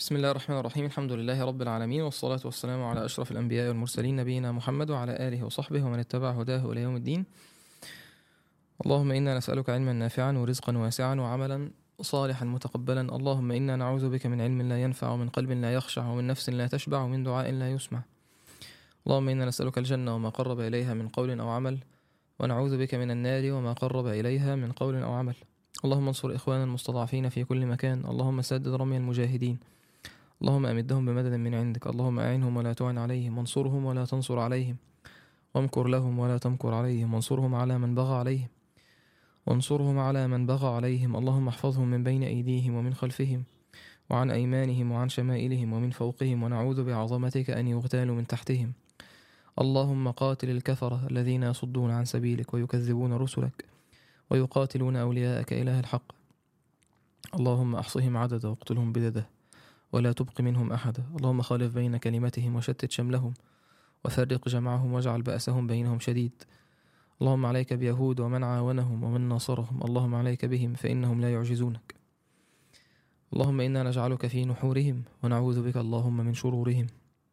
بسم الله الرحمن الرحيم الحمد لله رب العالمين والصلاة والسلام على أشرف الأنبياء والمرسلين نبينا محمد وعلى آله وصحبه ومن اتبع هداه إلى يوم الدين اللهم إنا نسألك علما نافعا ورزقا واسعا وعملا صالحا متقبلا اللهم إنا نعوذ بك من علم لا ينفع ومن قلب لا يخشع ومن نفس لا تشبع ومن دعاء لا يسمع اللهم إنا نسألك الجنة وما قرب إليها من قول أو عمل ونعوذ بك من النار وما قرب إليها من قول أو عمل اللهم انصر إخواننا المستضعفين في كل مكان اللهم سدد رمي المجاهدين اللهم أمدهم بمدد من عندك اللهم أعنهم ولا تعن عليهم وانصرهم ولا تنصر عليهم وامكر لهم ولا تمكر عليهم وانصرهم على من بغى عليهم وانصرهم على من بغى عليهم اللهم احفظهم من بين أيديهم ومن خلفهم وعن أيمانهم وعن شمائلهم ومن فوقهم ونعوذ بعظمتك أن يغتالوا من تحتهم اللهم قاتل الكفرة الذين يصدون عن سبيلك ويكذبون رسلك ويقاتلون أولياءك إله الحق اللهم أحصهم عددا واقتلهم بدده ولا تبق منهم أحدا اللهم خالف بين كلمتهم وشتت شملهم وفرق جمعهم واجعل بأسهم بينهم شديد اللهم عليك بيهود ومن عاونهم ومن ناصرهم اللهم عليك بهم فإنهم لا يعجزونك اللهم إنا نجعلك في نحورهم ونعوذ بك اللهم من شرورهم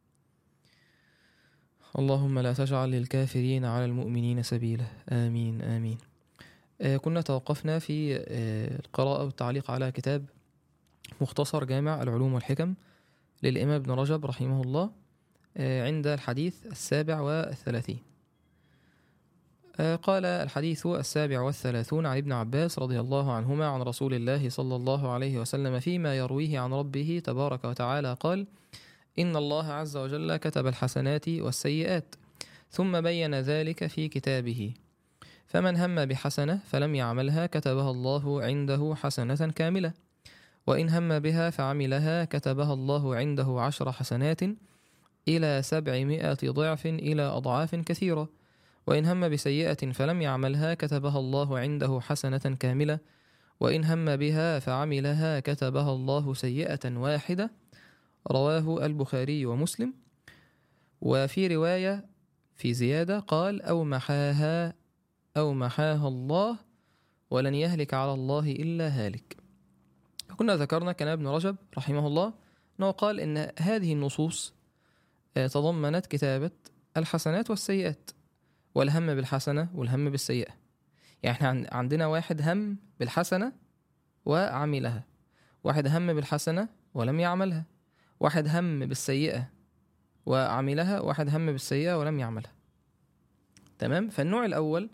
اللهم لا تجعل للكافرين على المؤمنين سبيلا آمين آمين آه كنا توقفنا في آه القراءة والتعليق على كتاب مختصر جامع العلوم والحكم للإمام ابن رجب رحمه الله آه عند الحديث السابع والثلاثين آه قال الحديث السابع والثلاثون عن ابن عباس رضي الله عنهما عن رسول الله صلى الله عليه وسلم فيما يرويه عن ربه تبارك وتعالى قال إن الله عز وجل كتب الحسنات والسيئات ثم بين ذلك في كتابه فمن هم بحسنة فلم يعملها كتبها الله عنده حسنة كاملة وإن هم بها فعملها كتبها الله عنده عشر حسنات إلى سبعمائة ضعف إلى أضعاف كثيرة وإن هم بسيئة فلم يعملها كتبها الله عنده حسنة كاملة وإن هم بها فعملها كتبها الله سيئة واحدة رواه البخاري ومسلم وفي رواية في زيادة قال أو محاها أو محاها الله ولن يهلك على الله إلا هالك كنا ذكرنا كان ابن رجب رحمه الله أنه قال إن هذه النصوص تضمنت كتابة الحسنات والسيئات والهم بالحسنة والهم بالسيئة يعني احنا عندنا واحد هم بالحسنة وعملها واحد هم بالحسنة ولم يعملها واحد هم بالسيئة وعملها واحد هم بالسيئة ولم يعملها تمام فالنوع الأول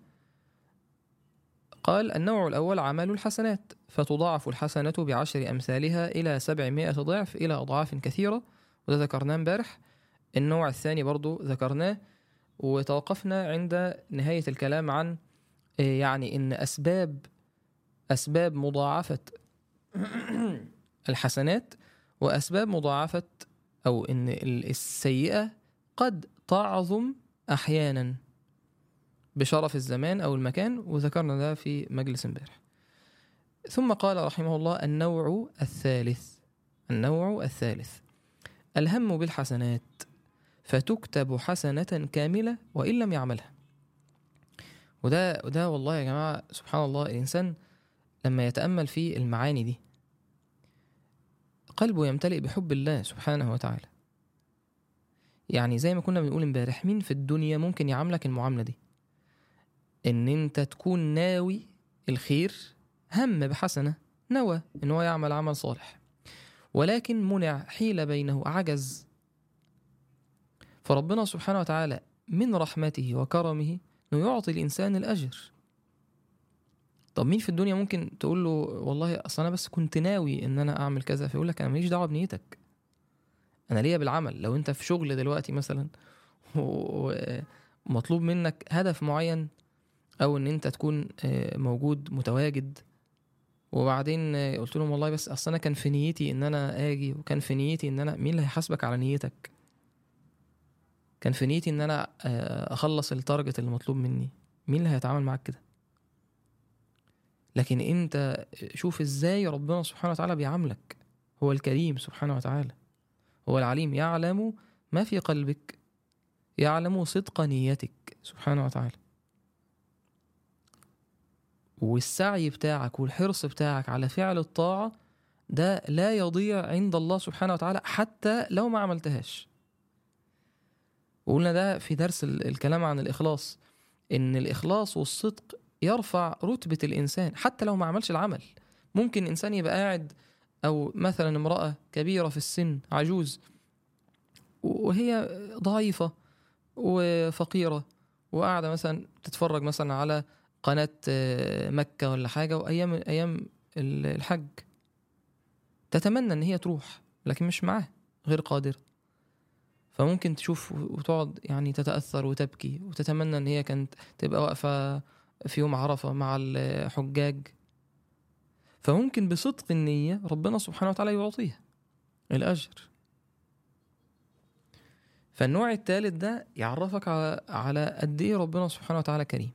قال النوع الأول عمل الحسنات فتضاعف الحسنة بعشر أمثالها إلى سبعمائة ضعف إلى أضعاف كثيرة وده ذكرناه امبارح النوع الثاني برضو ذكرناه وتوقفنا عند نهاية الكلام عن يعني إن أسباب أسباب مضاعفة الحسنات وأسباب مضاعفة أو إن السيئة قد تعظم أحيانا بشرف الزمان أو المكان وذكرنا ده في مجلس امبارح ثم قال رحمه الله النوع الثالث النوع الثالث الهم بالحسنات فتكتب حسنة كاملة وإن لم يعملها وده وده والله يا جماعة سبحان الله الإنسان لما يتأمل في المعاني دي قلبه يمتلئ بحب الله سبحانه وتعالى يعني زي ما كنا بنقول امبارح مين في الدنيا ممكن يعاملك المعاملة دي ان انت تكون ناوي الخير هم بحسنة نوى ان هو يعمل عمل صالح ولكن منع حيل بينه عجز فربنا سبحانه وتعالى من رحمته وكرمه انه يعطي الانسان الاجر طب مين في الدنيا ممكن تقول له والله اصل انا بس كنت ناوي ان انا اعمل كذا فيقول لك انا ماليش دعوه بنيتك انا ليا بالعمل لو انت في شغل دلوقتي مثلا ومطلوب منك هدف معين او ان انت تكون موجود متواجد وبعدين قلت لهم والله بس اصل انا كان في نيتي ان انا اجي وكان في نيتي ان انا مين اللي هيحاسبك على نيتك كان في نيتي ان انا اخلص التارجت اللي مطلوب مني مين اللي هيتعامل معاك كده لكن انت شوف ازاي ربنا سبحانه وتعالى بيعاملك هو الكريم سبحانه وتعالى هو العليم يعلم ما في قلبك يعلم صدق نيتك سبحانه وتعالى والسعي بتاعك والحرص بتاعك على فعل الطاعة ده لا يضيع عند الله سبحانه وتعالى حتى لو ما عملتهاش وقلنا ده في درس ال- الكلام عن الإخلاص إن الإخلاص والصدق يرفع رتبة الإنسان حتى لو ما عملش العمل ممكن إنسان يبقى قاعد أو مثلا امرأة كبيرة في السن عجوز وهي ضعيفة وفقيرة وقاعدة مثلا تتفرج مثلا على قناة آه، مكة ولا حاجة وأيام أيام ال- الحج تتمنى إن هي تروح لكن مش معاها غير قادرة فممكن تشوف وتقعد يعني تتأثر وتبكي وتتمنى إن هي كانت تبقى واقفة في يوم عرفة مع الحجاج فممكن بصدق النية ربنا سبحانه وتعالى يعطيها الأجر فالنوع الثالث ده يعرفك على على قد ايه ربنا سبحانه وتعالى كريم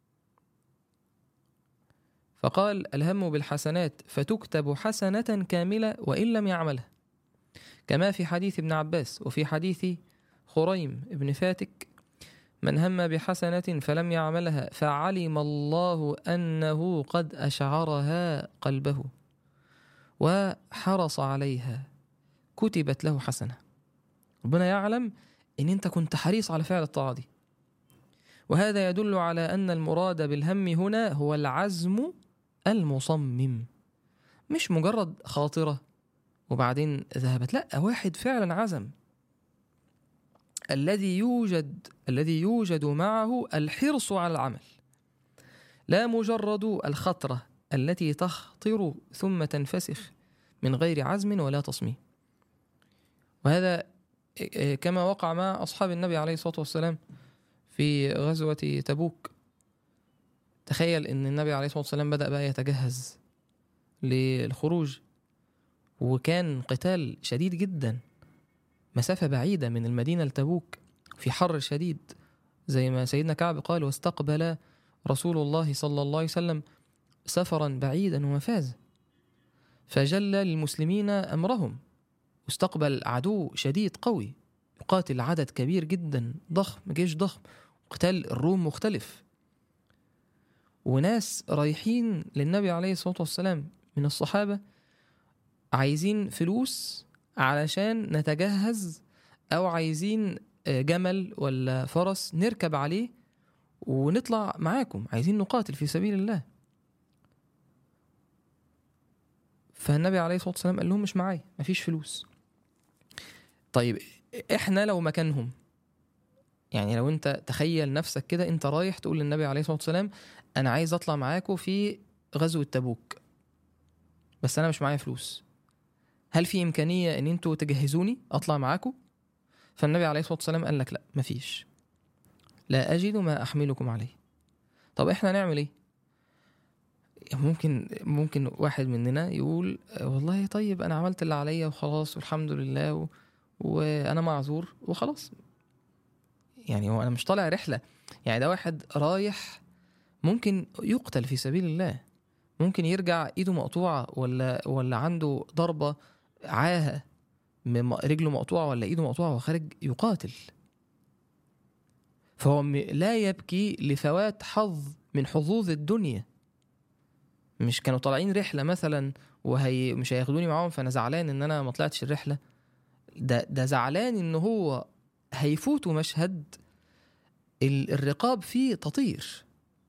فقال الهم بالحسنات فتكتب حسنة كاملة وإن لم يعملها كما في حديث ابن عباس وفي حديث خريم ابن فاتك من هم بحسنة فلم يعملها فعلم الله أنه قد أشعرها قلبه وحرص عليها كتبت له حسنة ربنا يعلم ان انت كنت حريص على فعل الطاعه دي وهذا يدل على ان المراد بالهم هنا هو العزم المصمم مش مجرد خاطره وبعدين ذهبت لا واحد فعلا عزم الذي يوجد الذي يوجد معه الحرص على العمل لا مجرد الخطره التي تخطر ثم تنفسخ من غير عزم ولا تصميم وهذا كما وقع مع أصحاب النبي عليه الصلاة والسلام في غزوة تبوك تخيل أن النبي عليه الصلاة والسلام بدأ بقى يتجهز للخروج وكان قتال شديد جدا مسافة بعيدة من المدينة لتبوك في حر شديد زي ما سيدنا كعب قال واستقبل رسول الله صلى الله عليه وسلم سفرا بعيدا ومفازا فجل للمسلمين أمرهم واستقبل عدو شديد قوي يقاتل عدد كبير جدا ضخم جيش ضخم قتال الروم مختلف وناس رايحين للنبي عليه الصلاة والسلام من الصحابة عايزين فلوس علشان نتجهز أو عايزين جمل ولا فرس نركب عليه ونطلع معاكم عايزين نقاتل في سبيل الله فالنبي عليه الصلاة والسلام قال لهم مش معايا مفيش فلوس طيب احنا لو مكانهم يعني لو انت تخيل نفسك كده انت رايح تقول للنبي عليه الصلاه والسلام انا عايز اطلع معاكم في غزوه تبوك بس انا مش معايا فلوس هل في امكانيه ان انتوا تجهزوني اطلع معاكم فالنبي عليه الصلاه والسلام قال لك لا مفيش لا اجد ما احملكم عليه طب احنا نعمل ايه ممكن ممكن واحد مننا يقول والله طيب انا عملت اللي عليا وخلاص والحمد لله و... وانا معذور وخلاص يعني هو انا مش طالع رحله يعني ده واحد رايح ممكن يقتل في سبيل الله ممكن يرجع ايده مقطوعه ولا ولا عنده ضربه عاهه من رجله مقطوعه ولا ايده مقطوعه وخارج يقاتل فهو لا يبكي لفوات حظ من حظوظ الدنيا مش كانوا طالعين رحله مثلا وهي مش هياخدوني معاهم فانا زعلان ان انا ما طلعتش الرحله ده ده زعلان ان هو هيفوتوا مشهد الرقاب فيه تطير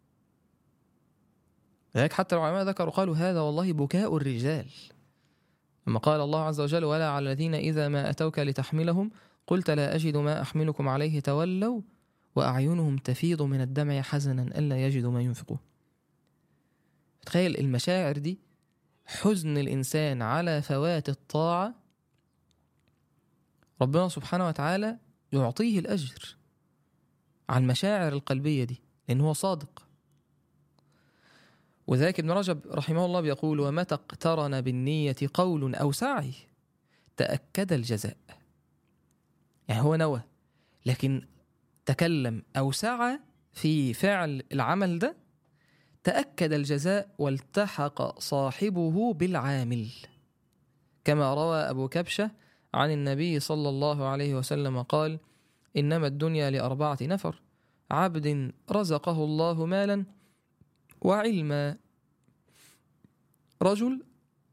لذلك حتى العلماء ذكروا قالوا هذا والله بكاء الرجال لما قال الله عز وجل ولا على الذين إذا ما أتوك لتحملهم قلت لا أجد ما أحملكم عليه تولوا وأعينهم تفيض من الدمع حزنا ألا يجدوا ما ينفقون تخيل المشاعر دي حزن الإنسان على فوات الطاعة ربنا سبحانه وتعالى يعطيه الأجر على المشاعر القلبية دي لأن هو صادق وذلك ابن رجب رحمه الله بيقول ومتى اقترن بالنية قول أو سعي تأكد الجزاء يعني هو نوى لكن تكلم أو سعى في فعل العمل ده تأكد الجزاء والتحق صاحبه بالعامل كما روى أبو كبشة عن النبي صلى الله عليه وسلم قال إنما الدنيا لأربعة نفر عبد رزقه الله مالا وعلما رجل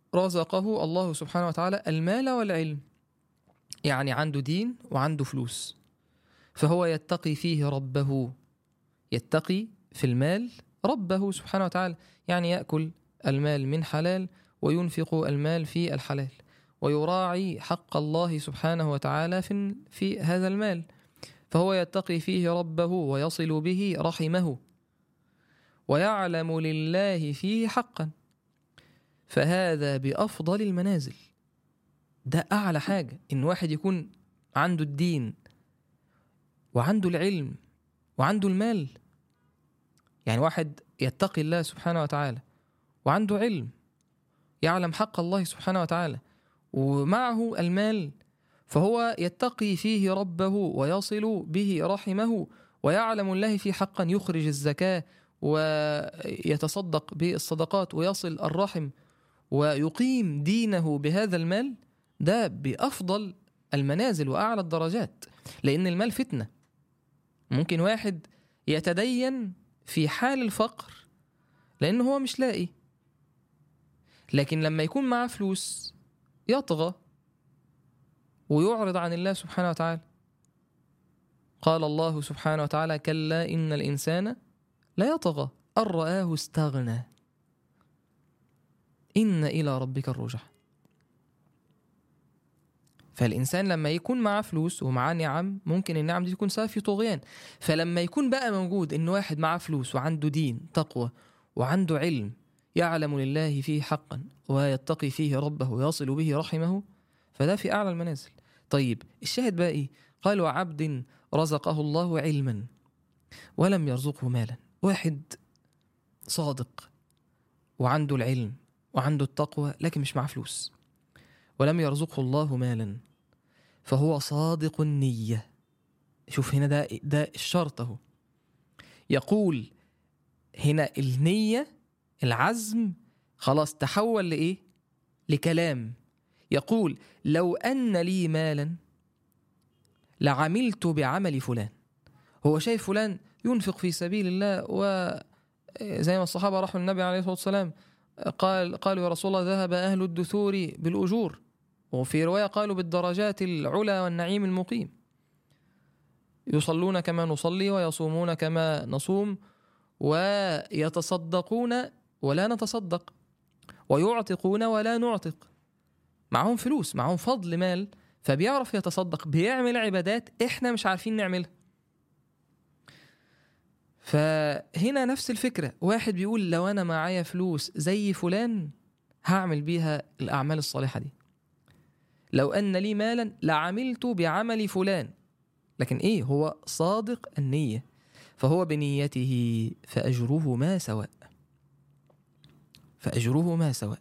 رزقه الله سبحانه وتعالى المال والعلم يعني عنده دين وعنده فلوس فهو يتقي فيه ربه يتقي في المال ربه سبحانه وتعالى يعني يأكل المال من حلال وينفق المال في الحلال ويراعي حق الله سبحانه وتعالى في, في هذا المال فهو يتقي فيه ربه ويصل به رحمه ويعلم لله فيه حقا فهذا بأفضل المنازل ده أعلى حاجة إن واحد يكون عنده الدين وعنده العلم وعنده المال يعني واحد يتقي الله سبحانه وتعالى وعنده علم يعلم حق الله سبحانه وتعالى ومعه المال فهو يتقي فيه ربه ويصل به رحمه ويعلم الله فيه حقا يخرج الزكاة ويتصدق بالصدقات ويصل الرحم ويقيم دينه بهذا المال ده بأفضل المنازل وأعلى الدرجات لأن المال فتنة ممكن واحد يتدين في حال الفقر لأنه هو مش لاقي لكن لما يكون معاه فلوس يطغى ويعرض عن الله سبحانه وتعالى قال الله سبحانه وتعالى كلا إن الإنسان لا يطغى أن رآه استغنى إن إلى ربك الرجع فالإنسان لما يكون معاه فلوس ومعاه نعم ممكن النعم دي تكون سبب في طغيان فلما يكون بقى موجود إن واحد معاه فلوس وعنده دين تقوى وعنده علم يعلم لله فيه حقا ويتقي فيه ربه ويصل به رحمه فده في أعلى المنازل طيب الشاهد بقى إيه قال وعبد رزقه الله علما ولم يرزقه مالا واحد صادق وعنده العلم وعنده التقوى لكن مش معاه فلوس ولم يرزقه الله مالا فهو صادق النية شوف هنا ده ده الشرط اهو يقول هنا النية العزم خلاص تحول لإيه؟ لكلام يقول لو أن لي مالا لعملت بعمل فلان هو شايف فلان ينفق في سبيل الله وزي ما الصحابة راحوا النبي عليه الصلاة والسلام قال قالوا يا رسول الله ذهب أهل الدثور بالأجور وفي رواية قالوا بالدرجات العلى والنعيم المقيم يصلون كما نصلي ويصومون كما نصوم ويتصدقون ولا نتصدق ويعتقون ولا نعتق معهم فلوس معهم فضل مال فبيعرف يتصدق بيعمل عبادات احنا مش عارفين نعملها فهنا نفس الفكرة واحد بيقول لو أنا معايا فلوس زي فلان هعمل بيها الأعمال الصالحة دي لو أن لي مالا لعملت بعمل فلان لكن إيه هو صادق النية فهو بنيته فأجره ما سواء فأجره ما سواء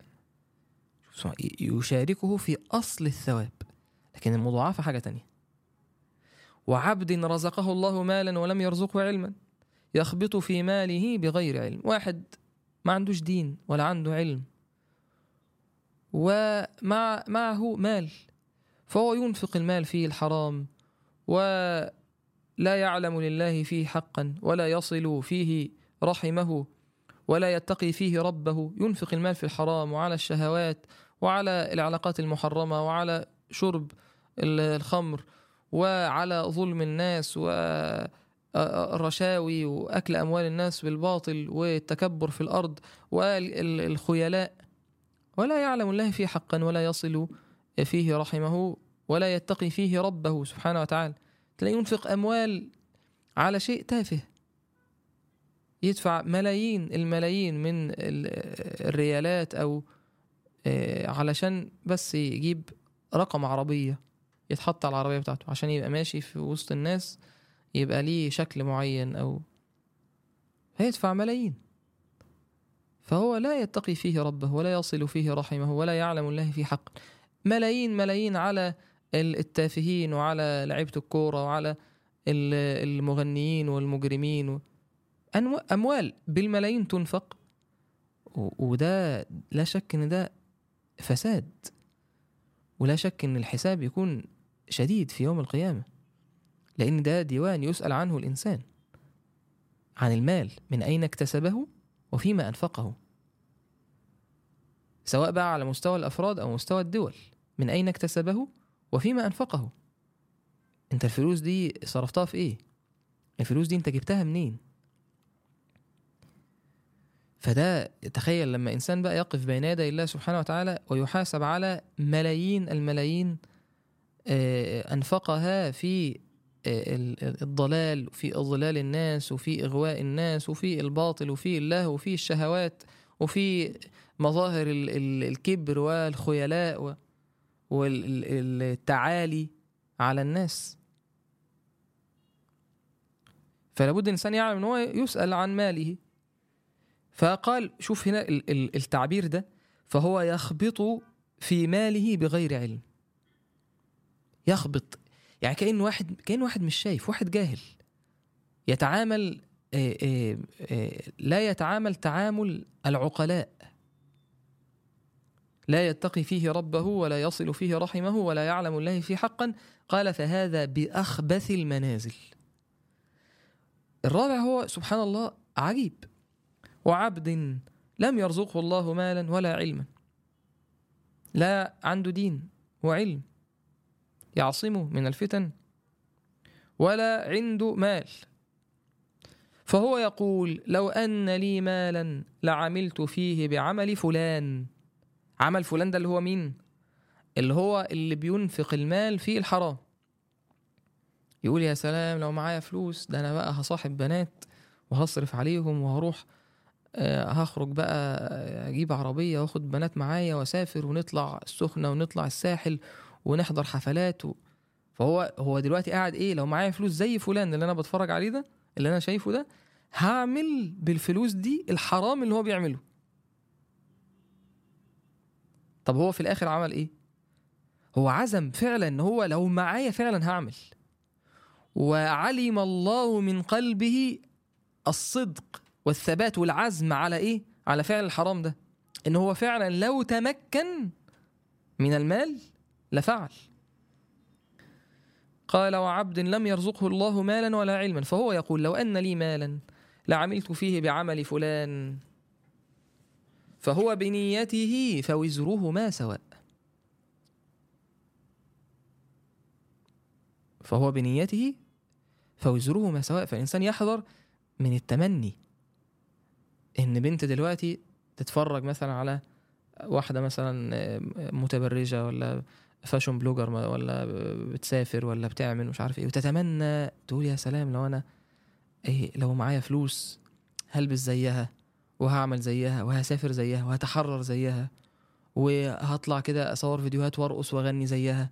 يشاركه في أصل الثواب لكن المضاعفة حاجة تانية وعبد رزقه الله مالا ولم يرزقه علما يخبط في ماله بغير علم واحد ما عندوش دين ولا عنده علم ومع معه مال فهو ينفق المال فيه الحرام ولا يعلم لله فيه حقا ولا يصل فيه رحمه ولا يتقي فيه ربه ينفق المال في الحرام وعلى الشهوات وعلى العلاقات المحرمة وعلى شرب الخمر وعلى ظلم الناس والرشاوي وأكل أموال الناس بالباطل والتكبر في الأرض والخيلاء ولا يعلم الله فيه حقا ولا يصل فيه رحمه ولا يتقي فيه ربه سبحانه وتعالى تلاقيه ينفق أموال على شيء تافه يدفع ملايين الملايين من الريالات أو علشان بس يجيب رقم عربية يتحط على العربية بتاعته عشان يبقى ماشي في وسط الناس يبقى ليه شكل معين أو هيدفع ملايين فهو لا يتقي فيه ربه ولا يصل فيه رحمه ولا يعلم الله فيه حق ملايين ملايين على التافهين وعلى لعيبة الكورة وعلى المغنيين والمجرمين أموال بالملايين تنفق وده لا شك إن ده فساد ولا شك إن الحساب يكون شديد في يوم القيامة لأن ده ديوان يسأل عنه الإنسان عن المال من أين اكتسبه وفيما أنفقه سواء بقى على مستوى الافراد او مستوى الدول من اين اكتسبه وفيما انفقه انت الفلوس دي صرفتها في ايه الفلوس دي انت جبتها منين فده تخيل لما انسان بقى يقف بين يدي الله سبحانه وتعالى ويحاسب على ملايين الملايين آه، انفقها في آه، ال- الضلال وفي اضلال الناس وفي اغواء الناس وفي الباطل وفي اللهو وفي الشهوات وفي مظاهر ال- ال- الكبر والخيلاء والتعالي على الناس فلا بد الانسان يعلم ان هو يسال عن ماله فقال شوف هنا ال- ال- التعبير ده فهو يخبط في ماله بغير علم يخبط يعني كأن واحد كأن واحد مش شايف واحد جاهل يتعامل آه، آه، آه، لا يتعامل تعامل العقلاء لا يتقي فيه ربه ولا يصل فيه رحمه ولا يعلم الله فيه حقا قال فهذا بأخبث المنازل الرابع هو سبحان الله عجيب وعبد لم يرزقه الله مالا ولا علما لا عنده دين وعلم يعصمه من الفتن ولا عنده مال فهو يقول لو أن لي مالا لعملت فيه بعمل فلان عمل فلان ده اللي هو مين اللي هو اللي بينفق المال في الحرام يقول يا سلام لو معايا فلوس ده انا بقى هصاحب بنات وهصرف عليهم وهروح آه، هخرج بقى اجيب عربيه واخد بنات معايا واسافر ونطلع السخنه ونطلع الساحل ونحضر حفلات و... فهو هو دلوقتي قاعد ايه لو معايا فلوس زي فلان اللي انا بتفرج عليه ده اللي انا شايفه ده هعمل بالفلوس دي الحرام اللي هو بيعمله طب هو في الاخر عمل ايه هو عزم فعلا ان هو لو معايا فعلا هعمل وعلم الله من قلبه الصدق والثبات والعزم على ايه على فعل الحرام ده ان هو فعلا لو تمكن من المال لفعل قال وعبد لم يرزقه الله مالا ولا علما فهو يقول لو ان لي مالا لعملت فيه بعمل فلان فهو بنيته فوزرهما سواء فهو بنيته فوزرهما سواء فالإنسان يحذر من التمني إن بنت دلوقتي تتفرج مثلا على واحدة مثلا متبرجة ولا فاشون بلوجر ولا بتسافر ولا بتعمل مش عارف ايه وتتمنى تقول يا سلام لو انا ايه لو معايا فلوس هلبس زيها وهعمل زيها وهسافر زيها وهتحرر زيها وهطلع كده اصور فيديوهات وارقص واغني زيها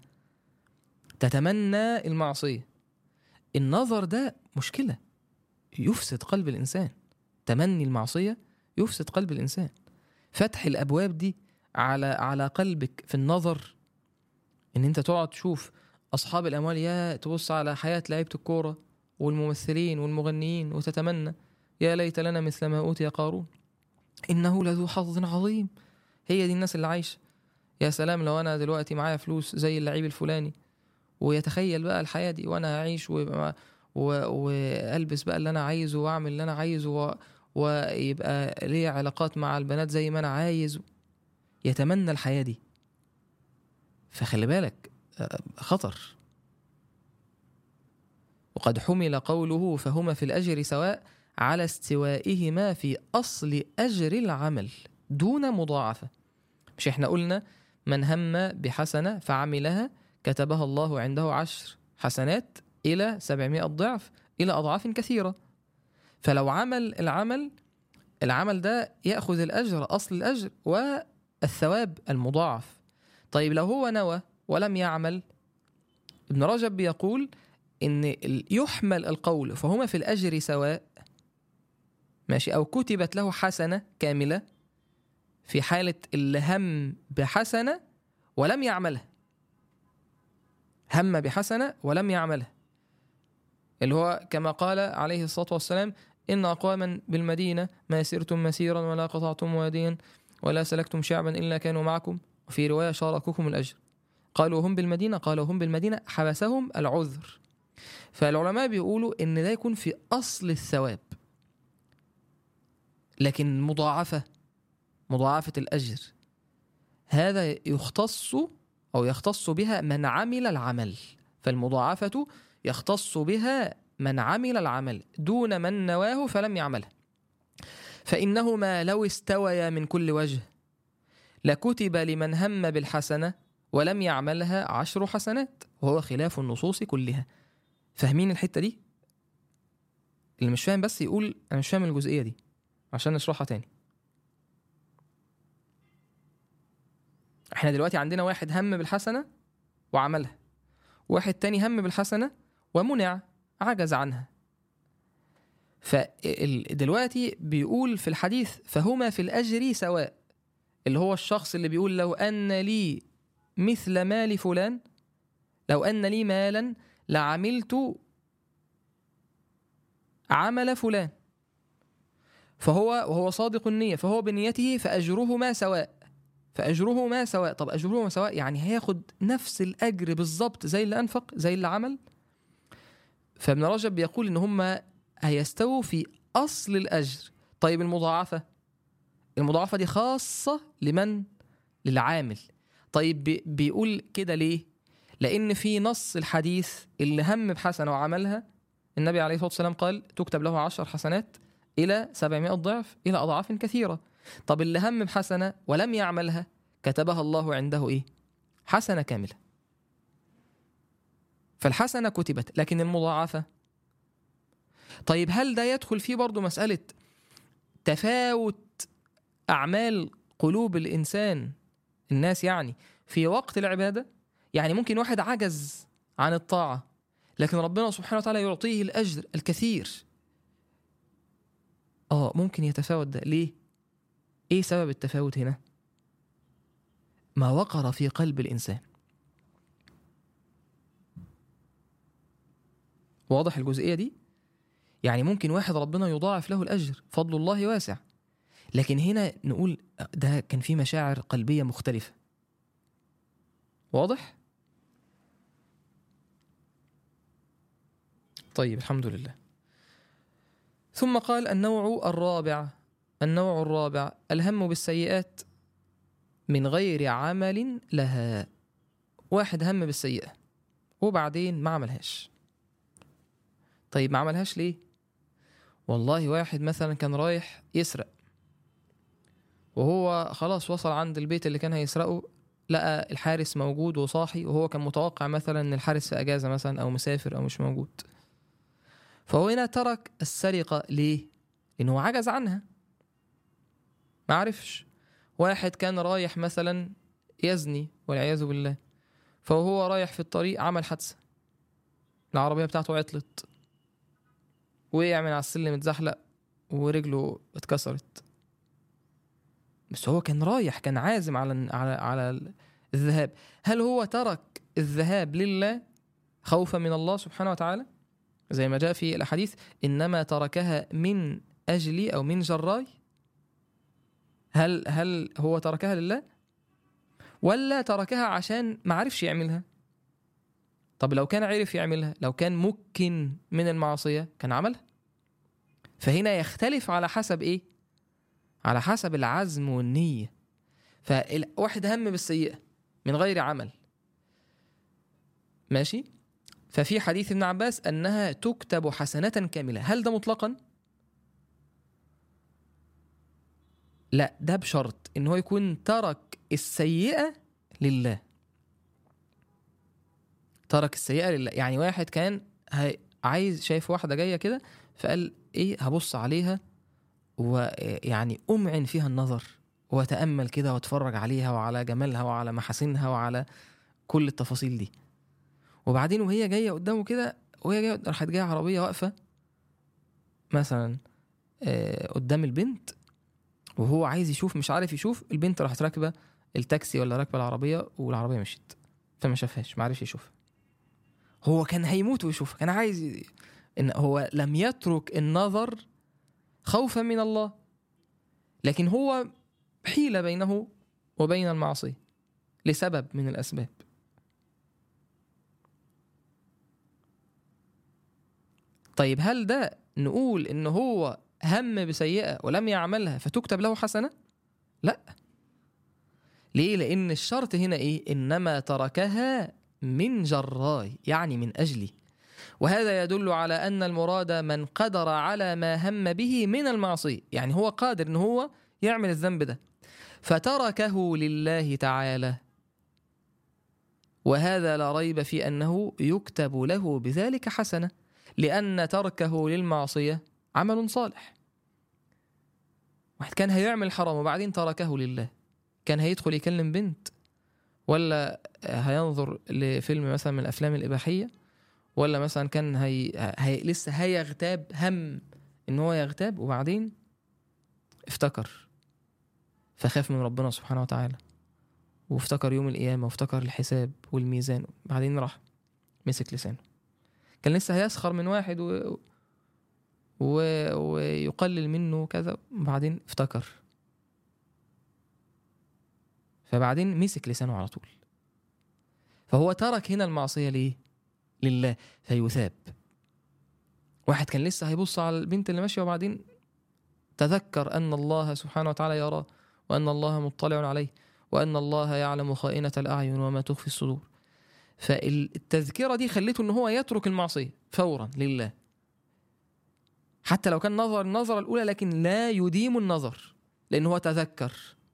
تتمنى المعصيه النظر ده مشكله يفسد قلب الانسان تمني المعصيه يفسد قلب الانسان فتح الابواب دي على على قلبك في النظر ان انت تقعد تشوف اصحاب الاموال يا تبص على حياه لعيبه الكوره والممثلين والمغنيين وتتمنى يا ليت لنا مثل ما اوتي قارون انه لذو حظ عظيم هي دي الناس اللي عايشه يا سلام لو انا دلوقتي معايا فلوس زي اللعيب الفلاني ويتخيل بقى الحياه دي وانا هعيش ويبقى و... والبس بقى اللي انا عايزه واعمل اللي انا عايزه و... ويبقى لي علاقات مع البنات زي ما انا عايز يتمنى الحياه دي فخلي بالك خطر وقد حمل قوله فهما في الاجر سواء على استوائهما في اصل اجر العمل دون مضاعفه مش احنا قلنا من هم بحسنه فعملها كتبها الله عنده عشر حسنات الى 700 ضعف الى اضعاف كثيره فلو عمل العمل العمل ده ياخذ الاجر اصل الاجر والثواب المضاعف طيب لو هو نوى ولم يعمل ابن رجب بيقول ان يحمل القول فهما في الاجر سواء ماشي او كتبت له حسنه كامله في حاله اللي هم بحسنه ولم يعملها هم بحسنه ولم يعملها اللي هو كما قال عليه الصلاه والسلام ان اقواما بالمدينه ما سرتم مسيرا ولا قطعتم واديا ولا سلكتم شعبا الا كانوا معكم وفي روايه شاركوكم الاجر قالوا هم بالمدينه قالوا هم بالمدينه حبسهم العذر فالعلماء بيقولوا ان ده يكون في اصل الثواب لكن مضاعفه مضاعفه الاجر هذا يختص أو يختص بها من عمل العمل فالمضاعفة يختص بها من عمل العمل دون من نواه فلم يعمله فإنهما لو استويا من كل وجه لكتب لمن هم بالحسنة ولم يعملها عشر حسنات وهو خلاف النصوص كلها فاهمين الحتة دي؟ اللي مش فاهم بس يقول أنا مش فاهم الجزئية دي عشان نشرحها تاني احنا دلوقتي عندنا واحد هم بالحسنة وعملها واحد تاني هم بالحسنة ومنع عجز عنها فدلوقتي بيقول في الحديث فهما في الأجر سواء اللي هو الشخص اللي بيقول لو أن لي مثل مال فلان لو أن لي مالا لعملت عمل فلان فهو وهو صادق النية فهو بنيته فأجرهما سواء فأجرهما سواء طب أجرهما سواء يعني هياخد نفس الأجر بالظبط زي اللي أنفق زي اللي عمل فابن رجب بيقول إن هما هيستووا في أصل الأجر طيب المضاعفة المضاعفة دي خاصة لمن للعامل طيب بي- بيقول كده ليه لأن في نص الحديث اللي هم بحسنة وعملها النبي عليه الصلاة والسلام قال تكتب له عشر حسنات إلى سبعمائة ضعف إلى أضعاف كثيرة طب اللي هم بحسنة ولم يعملها كتبها الله عنده إيه حسنة كاملة فالحسنة كتبت لكن المضاعفة طيب هل ده يدخل فيه برضو مسألة تفاوت أعمال قلوب الإنسان الناس يعني في وقت العبادة يعني ممكن واحد عجز عن الطاعة لكن ربنا سبحانه وتعالى يعطيه الأجر الكثير اه ممكن يتفاوت ده ليه ايه سبب التفاوت هنا ما وقر في قلب الانسان واضح الجزئيه دي يعني ممكن واحد ربنا يضاعف له الاجر فضل الله واسع لكن هنا نقول ده كان في مشاعر قلبيه مختلفه واضح طيب الحمد لله ثم قال النوع الرابع النوع الرابع الهم بالسيئات من غير عمل لها واحد هم بالسيئة وبعدين ما عملهاش طيب ما عملهاش ليه والله واحد مثلا كان رايح يسرق وهو خلاص وصل عند البيت اللي كان هيسرقه لقى الحارس موجود وصاحي وهو كان متوقع مثلا ان الحارس في اجازه مثلا او مسافر او مش موجود فهو هنا ترك السرقه ليه لانه عجز عنها ما عرفش واحد كان رايح مثلا يزني والعياذ بالله فهو رايح في الطريق عمل حادثة العربية بتاعته عطلت وقع من على السلم اتزحلق ورجله اتكسرت بس هو كان رايح كان عازم على على على الذهاب هل هو ترك الذهاب لله خوفا من الله سبحانه وتعالى زي ما جاء في الاحاديث انما تركها من اجلي او من جراي هل هل هو تركها لله ولا تركها عشان ما عرفش يعملها طب لو كان عرف يعملها لو كان ممكن من المعصية كان عملها فهنا يختلف على حسب ايه على حسب العزم والنية فواحد هم بالسيئة من غير عمل ماشي ففي حديث ابن عباس أنها تكتب حسنة كاملة هل ده مطلقا لا ده بشرط ان هو يكون ترك السيئة لله ترك السيئة لله يعني واحد كان هي- عايز شايف واحدة جاية كده فقال ايه هبص عليها ويعني أمعن فيها النظر وأتأمل كده وأتفرج عليها وعلى جمالها وعلى محاسنها وعلى كل التفاصيل دي وبعدين وهي جاية قدامه كده وهي جاية راحت جاية عربية واقفة مثلا آه، قدام البنت وهو عايز يشوف مش عارف يشوف البنت راحت راكبه التاكسي ولا راكبه العربيه والعربيه مشيت فما شافهاش ما عرفش يشوفها هو كان هيموت ويشوفها كان عايز ي... ان هو لم يترك النظر خوفا من الله لكن هو حيلة بينه وبين المعصية لسبب من الأسباب طيب هل ده نقول إن هو هم بسيئة ولم يعملها فتكتب له حسنة؟ لا ليه لان الشرط هنا ايه انما تركها من جراي يعني من اجلي وهذا يدل على ان المراد من قدر على ما هم به من المعصيه يعني هو قادر ان هو يعمل الذنب ده فتركه لله تعالى وهذا لا ريب في انه يكتب له بذلك حسنه لان تركه للمعصيه عمل صالح واحد كان هيعمل حرام وبعدين تركه لله كان هيدخل يكلم بنت ولا هينظر لفيلم مثلا من الافلام الاباحيه ولا مثلا كان هي... هي... لسه هيغتاب هم ان هو يغتاب وبعدين افتكر فخاف من ربنا سبحانه وتعالى وافتكر يوم القيامة وافتكر الحساب والميزان بعدين راح مسك لسانه كان لسه هيسخر من واحد و... و... ويقلل منه كذا وبعدين افتكر فبعدين مسك لسانه على طول فهو ترك هنا المعصية ليه؟ لله فيثاب واحد كان لسه هيبص على البنت اللي ماشية وبعدين تذكر أن الله سبحانه وتعالى يراه وأن الله مطلع عليه وأن الله يعلم خائنة الأعين وما تخفي الصدور فالتذكرة دي خلته أن هو يترك المعصية فورا لله حتى لو كان نظر النظرة الأولى لكن لا يديم النظر لأنه هو تذكر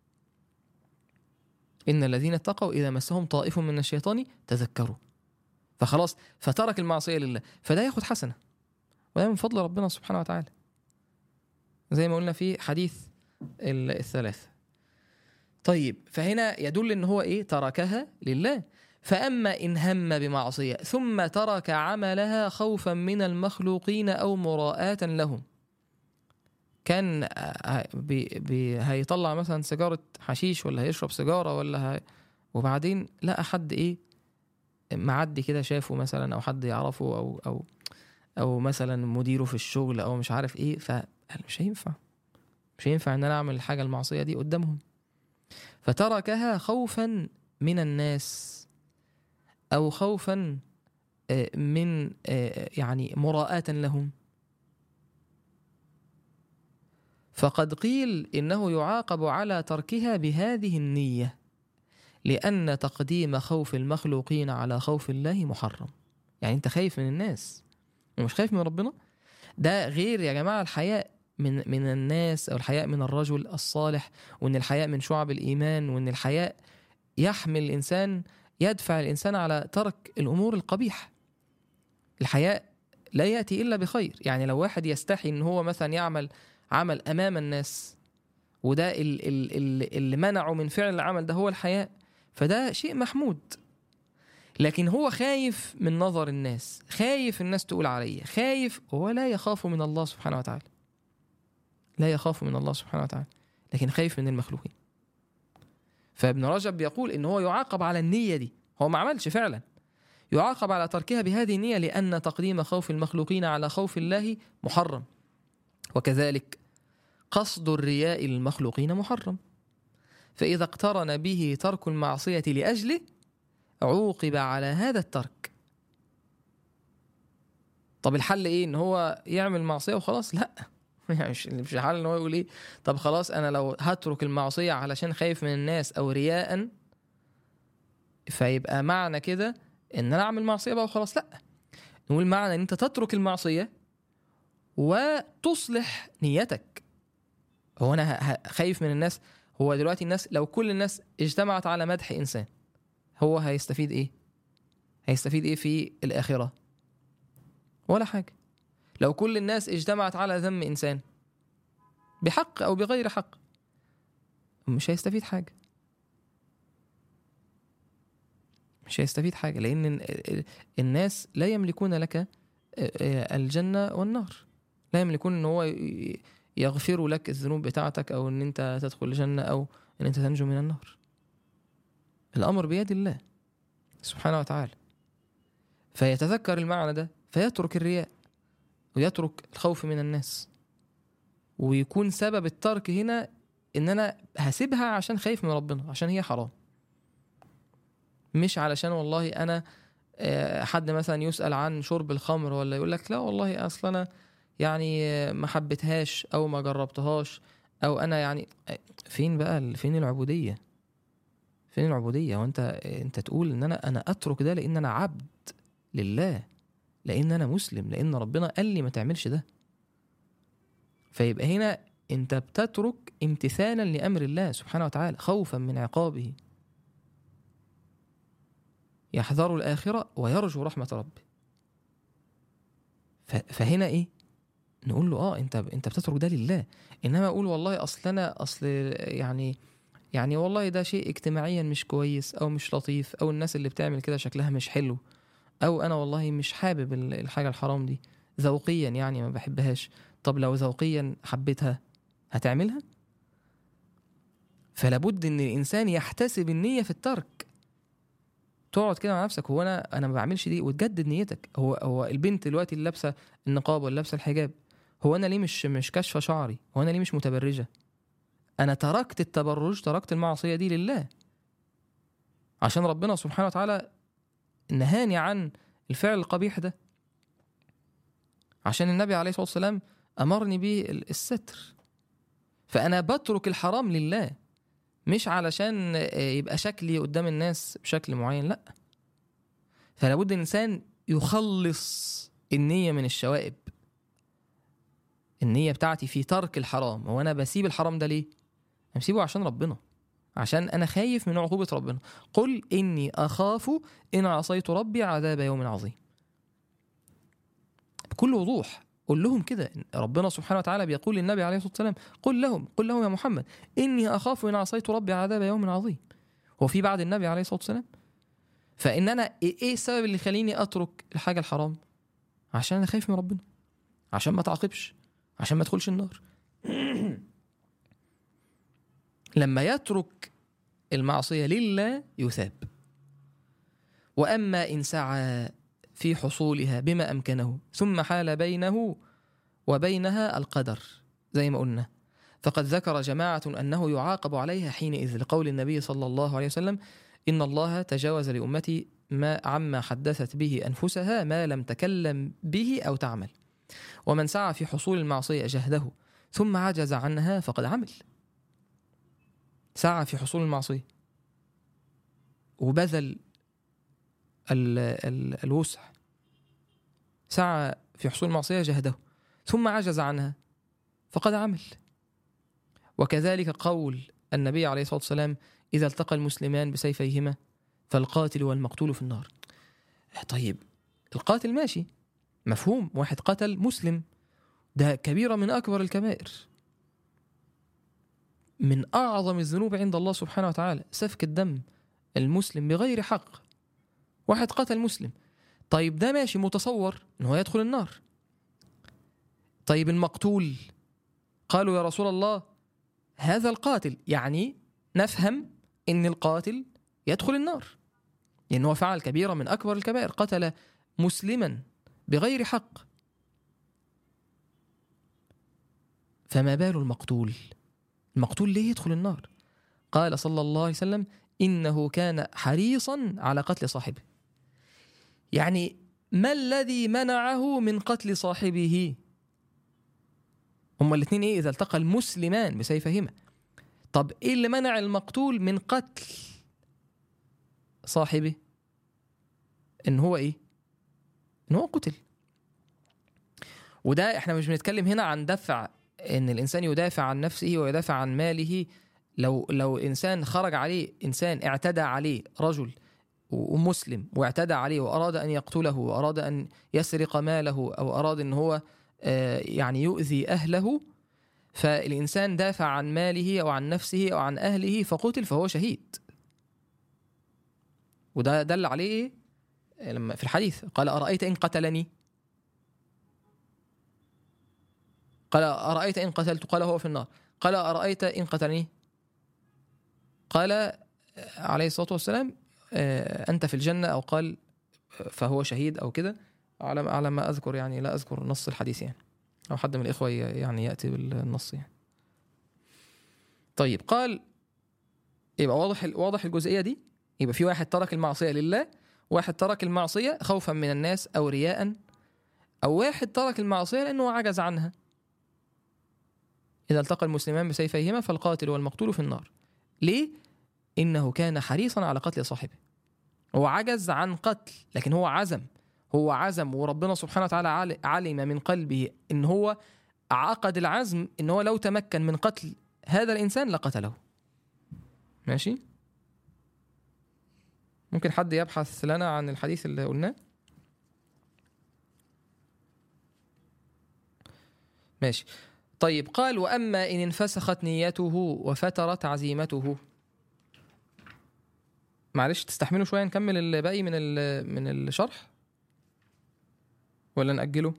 إن الذين اتقوا إذا مسهم طائف من الشيطان تذكروا فخلاص فترك المعصية لله فده ياخد حسنة وده من فضل ربنا سبحانه وتعالى زي ما قلنا في حديث الثلاثة طيب فهنا يدل ان هو ايه تركها لله فاما ان هم بمعصيه ثم ترك عملها خوفا من المخلوقين او مراءة لهم كان بي بي هيطلع مثلا سيجاره حشيش ولا هيشرب سيجاره ولا هي وبعدين لقى حد ايه معدي كده شافه مثلا او حد يعرفه او او او مثلا مديره في الشغل او مش عارف ايه فقال مش هينفع مش هينفع ان انا اعمل الحاجه المعصيه دي قدامهم فتركها خوفا من الناس او خوفا من يعني مراءة لهم فقد قيل انه يعاقب على تركها بهذه النيه لان تقديم خوف المخلوقين على خوف الله محرم يعني انت خايف من الناس ومش خايف من ربنا ده غير يا جماعه الحياء من من الناس او الحياء من الرجل الصالح وان الحياء من شعب الايمان وان الحياء يحمل الانسان يدفع الانسان على ترك الامور القبيحه الحياء لا ياتي الا بخير يعني لو واحد يستحي ان هو مثلا يعمل عمل امام الناس وده اللي منعه من فعل العمل ده هو الحياء فده شيء محمود لكن هو خايف من نظر الناس خايف الناس تقول عليه خايف هو لا يخاف من الله سبحانه وتعالى لا يخاف من الله سبحانه وتعالى لكن خايف من المخلوقين فابن رجب بيقول ان هو يعاقب على النية دي هو ما عملش فعلا يعاقب على تركها بهذه النية لأن تقديم خوف المخلوقين على خوف الله محرم وكذلك قصد الرياء للمخلوقين محرم فإذا اقترن به ترك المعصية لأجله عوقب على هذا الترك طب الحل ايه ان هو يعمل معصيه وخلاص لا يعني مش مش الحل ان هو يقول ايه طب خلاص انا لو هترك المعصيه علشان خايف من الناس او رياء فيبقى معنى كده ان انا اعمل معصيه بقى وخلاص لا نقول معنى ان انت تترك المعصيه وتصلح نيتك هو انا خايف من الناس هو دلوقتي الناس لو كل الناس اجتمعت على مدح انسان هو هيستفيد ايه هيستفيد ايه في الاخره ولا حاجه لو كل الناس اجتمعت على ذم انسان بحق او بغير حق مش هيستفيد حاجه مش هيستفيد حاجه لان الناس لا يملكون لك الجنه والنار لا يملكون ان هو يغفروا لك الذنوب بتاعتك او ان انت تدخل الجنه او ان انت تنجو من النار الامر بيد الله سبحانه وتعالى فيتذكر المعنى ده فيترك الرياء ويترك الخوف من الناس ويكون سبب الترك هنا ان انا هسيبها عشان خايف من ربنا عشان هي حرام مش علشان والله انا حد مثلا يسال عن شرب الخمر ولا يقول لك لا والله اصل انا يعني ما حبيتهاش او ما جربتهاش او انا يعني فين بقى فين العبوديه فين العبوديه وانت انت تقول ان انا انا اترك ده لان انا عبد لله لان انا مسلم لان ربنا قال لي ما تعملش ده فيبقى هنا انت بتترك امتثالا لامر الله سبحانه وتعالى خوفا من عقابه يحذر الاخره ويرجو رحمه ربه ف- فهنا ايه نقول له اه انت انت بتترك ده لله انما اقول والله اصل انا اصل يعني يعني والله ده شيء اجتماعيا مش كويس او مش لطيف او الناس اللي بتعمل كده شكلها مش حلو او انا والله مش حابب ال- الحاجه الحرام دي ذوقيا يعني ما بحبهاش طب لو ذوقيا حبيتها هتعملها فلابد ان الانسان يحتسب النيه في الترك تقعد كده مع نفسك هو انا انا ما بعملش دي وتجدد نيتك هو هو البنت دلوقتي اللي لابسه النقاب ولا لابسه الحجاب هو انا ليه مش مش كاشفه شعري هو انا ليه مش متبرجه انا تركت التبرج تركت المعصيه دي لله عشان ربنا سبحانه وتعالى نهاني عن الفعل القبيح ده عشان النبي عليه الصلاه والسلام امرني به الستر فانا بترك الحرام لله مش علشان يبقى شكلي قدام الناس بشكل معين لا فلا بد الانسان يخلص النيه من الشوائب النيه بتاعتي في ترك الحرام هو انا بسيب الحرام ده ليه انا بسيبه عشان ربنا عشان انا خايف من عقوبه ربنا قل اني اخاف ان عصيت ربي عذاب يوم عظيم بكل وضوح قول لهم كده ربنا سبحانه وتعالى بيقول للنبي عليه الصلاه والسلام قل لهم قل لهم يا محمد اني اخاف ان عصيت ربي عذاب يوم عظيم هو في بعد النبي عليه الصلاه والسلام فان انا ايه السبب اللي يخليني اترك الحاجه الحرام عشان انا خايف من ربنا عشان ما تعاقبش عشان ما ادخلش النار لما يترك المعصيه لله يثاب واما ان سعى في حصولها بما امكنه ثم حال بينه وبينها القدر زي ما قلنا فقد ذكر جماعه انه يعاقب عليها حينئذ لقول النبي صلى الله عليه وسلم ان الله تجاوز لامتي ما عما حدثت به انفسها ما لم تكلم به او تعمل ومن سعى في حصول المعصيه جهده ثم عجز عنها فقد عمل سعى في حصول المعصيه وبذل ال ال الوسع سعى في حصول المعصية جهده ثم عجز عنها فقد عمل وكذلك قول النبي عليه الصلاة والسلام إذا التقى المسلمان بسيفيهما فالقاتل والمقتول في النار طيب القاتل ماشي مفهوم واحد قتل مسلم ده كبيرة من أكبر الكبائر من أعظم الذنوب عند الله سبحانه وتعالى سفك الدم المسلم بغير حق واحد قتل مسلم طيب ده ماشي متصور ان هو يدخل النار طيب المقتول قالوا يا رسول الله هذا القاتل يعني نفهم ان القاتل يدخل النار لان هو فعل كبيره من اكبر الكبائر قتل مسلما بغير حق فما بال المقتول المقتول ليه يدخل النار قال صلى الله عليه وسلم انه كان حريصا على قتل صاحبه يعني ما الذي منعه من قتل صاحبه هما الاثنين ايه اذا التقى المسلمان بسيفهما طب ايه اللي منع المقتول من قتل صاحبه ان هو ايه ان هو قتل وده احنا مش بنتكلم هنا عن دفع ان الانسان يدافع عن نفسه ويدافع عن ماله لو لو انسان خرج عليه انسان اعتدى عليه رجل ومسلم واعتدى عليه واراد ان يقتله واراد ان يسرق ماله او اراد ان هو يعني يؤذي اهله فالانسان دافع عن ماله او عن نفسه او عن اهله فقتل فهو شهيد وده دل عليه لما في الحديث قال ارايت ان قتلني قال ارايت ان قتلت قال هو في النار قال ارايت ان قتلني قال عليه الصلاه والسلام انت في الجنه او قال فهو شهيد او كده على على ما اذكر يعني لا اذكر نص الحديث يعني او حد من الاخوه يعني ياتي بالنص يعني طيب قال يبقى واضح واضح الجزئيه دي يبقى في واحد ترك المعصيه لله واحد ترك المعصيه خوفا من الناس او رياء او واحد ترك المعصيه لانه عجز عنها اذا التقى المسلمان بسيفيهما فالقاتل والمقتول في النار ليه انه كان حريصا على قتل صاحبه هو عجز عن قتل لكن هو عزم هو عزم وربنا سبحانه وتعالى عل- علم من قلبه ان هو عقد العزم ان هو لو تمكن من قتل هذا الانسان لقتله ماشي ممكن حد يبحث لنا عن الحديث اللي قلناه ماشي طيب قال واما ان انفسخت نيته وفترت عزيمته معلش تستحملوا شويه نكمل الباقي من ال- من الشرح ولا نأجله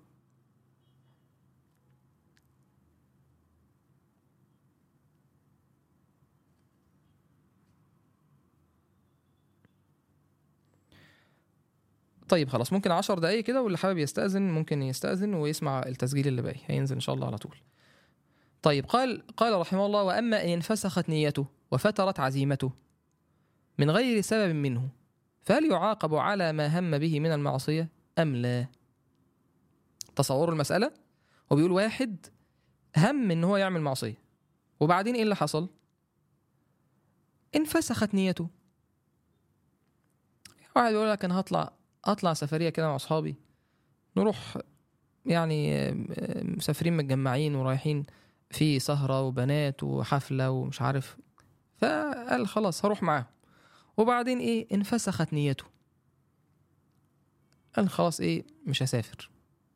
طيب خلاص ممكن عشر دقايق كده واللي حابب يستأذن ممكن يستأذن ويسمع التسجيل اللي باقي هينزل إن شاء الله على طول طيب قال قال رحمه الله وأما إن انفسخت نيته وفترت عزيمته من غير سبب منه فهل يعاقب على ما هم به من المعصية أم لا تصوروا المسألة هو بيقول واحد هم إن هو يعمل معصية وبعدين إيه اللي حصل انفسخت نيته واحد يقول لك أنا هطلع اطلع سفريه كده مع اصحابي نروح يعني آم، آم، مسافرين متجمعين ورايحين في سهره وبنات وحفله ومش عارف فقال خلاص هروح معاهم وبعدين ايه انفسخت نيته قال خلاص ايه مش هسافر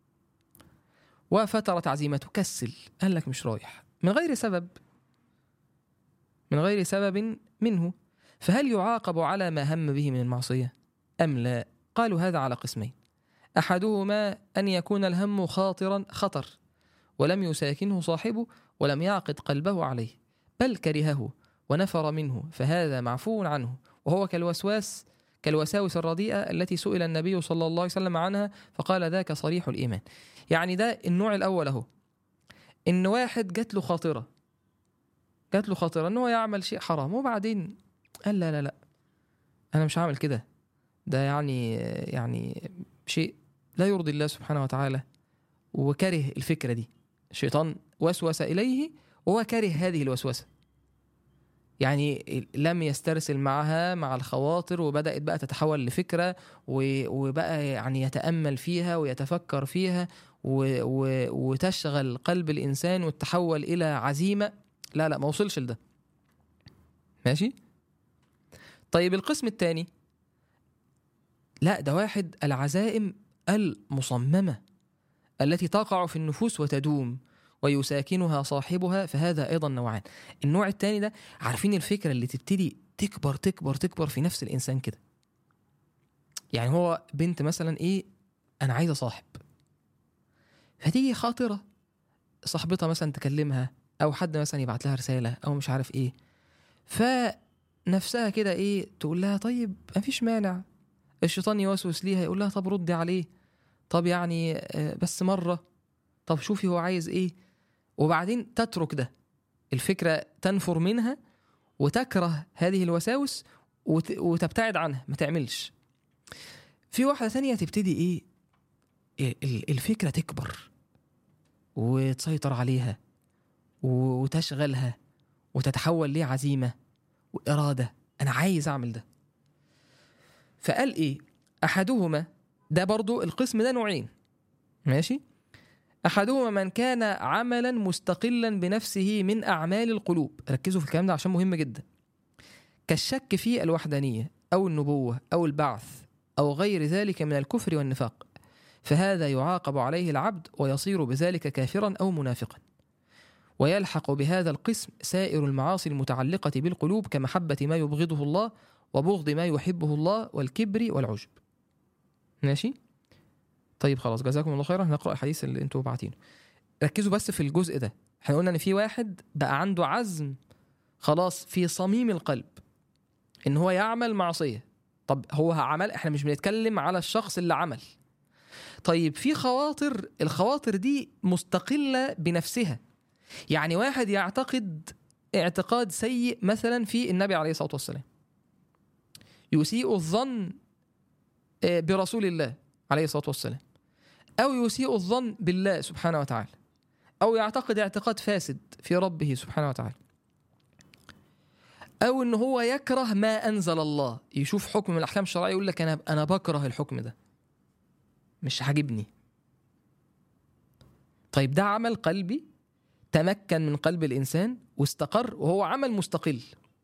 وفترت عزيمته كسل قال لك مش رايح من غير سبب من غير سبب منه فهل يعاقب على ما هم به من المعصيه ام لا قالوا هذا على قسمين احدهما ان يكون الهم خاطرا خطر ولم يساكنه صاحبه ولم يعقد قلبه عليه بل كرهه ونفر منه فهذا معفو عنه وهو كالوسواس كالوساوس الرديئه التي سئل النبي صلى الله عليه وسلم عنها فقال ذاك صريح الايمان يعني ده النوع الاول اهو ان واحد جات له خاطره جات له خاطره ان هو يعمل شيء حرام وبعدين قال لا لا لا انا مش هعمل كده ده يعني يعني شيء لا يرضي الله سبحانه وتعالى وكره الفكره دي الشيطان وسوس اليه وهو كره هذه الوسوسه يعني لم يسترسل معها مع الخواطر وبدات بقى تتحول لفكره و- وبقى يعني يتامل فيها ويتفكر فيها و- و- وتشغل قلب الانسان وتتحول الى عزيمه لا لا ما وصلش لده ماشي طيب القسم الثاني لا ده واحد العزائم المصممة التي تقع في النفوس وتدوم ويساكنها صاحبها فهذا أيضا نوعان النوع الثاني ده عارفين الفكرة اللي تبتدي تكبر تكبر تكبر في نفس الإنسان كده يعني هو بنت مثلا إيه أنا عايزة صاحب فتيجي خاطرة صاحبتها مثلا تكلمها أو حد مثلا يبعت لها رسالة أو مش عارف إيه فنفسها كده إيه تقول لها طيب مفيش مانع الشيطان يوسوس ليها يقول لها طب ردي عليه طب يعني آه، بس مرة طب شوفي هو عايز ايه وبعدين تترك ده الفكرة تنفر منها وتكره هذه الوساوس وت- وتبتعد عنها ما تعملش في واحدة ثانية تبتدي ايه ال- ال- الفكرة تكبر وتسيطر عليها و- وتشغلها وتتحول ليه عزيمة وإرادة أنا عايز أعمل ده فقال ايه احدهما ده برضو القسم ده نوعين ماشي احدهما من كان عملا مستقلا بنفسه من اعمال القلوب ركزوا في الكلام ده عشان مهم جدا كالشك في الوحدانيه او النبوه او البعث او غير ذلك من الكفر والنفاق فهذا يعاقب عليه العبد ويصير بذلك كافرا او منافقا ويلحق بهذا القسم سائر المعاصي المتعلقه بالقلوب كمحبه ما يبغضه الله وبغض ما يحبه الله والكبر والعجب ماشي طيب خلاص جزاكم الله خيرا هنقرا الحديث اللي انتوا باعتينه ركزوا بس في الجزء ده احنا قلنا ان في واحد بقى عنده عزم خلاص في صميم القلب ان هو يعمل معصيه طب هو عمل احنا مش بنتكلم على الشخص اللي عمل طيب في خواطر الخواطر دي مستقله بنفسها يعني واحد يعتقد اعتقاد سيء مثلا في النبي عليه الصلاه والسلام يسيء الظن آه، برسول الله عليه الصلاه والسلام او يسيء الظن بالله سبحانه وتعالى او يعتقد اعتقاد فاسد في ربه سبحانه وتعالى او ان هو يكره ما انزل الله يشوف حكم من الاحكام الشرعيه يقول لك انا انا بكره الحكم ده مش عاجبني طيب ده عمل قلبي تمكن من قلب الانسان واستقر وهو عمل مستقل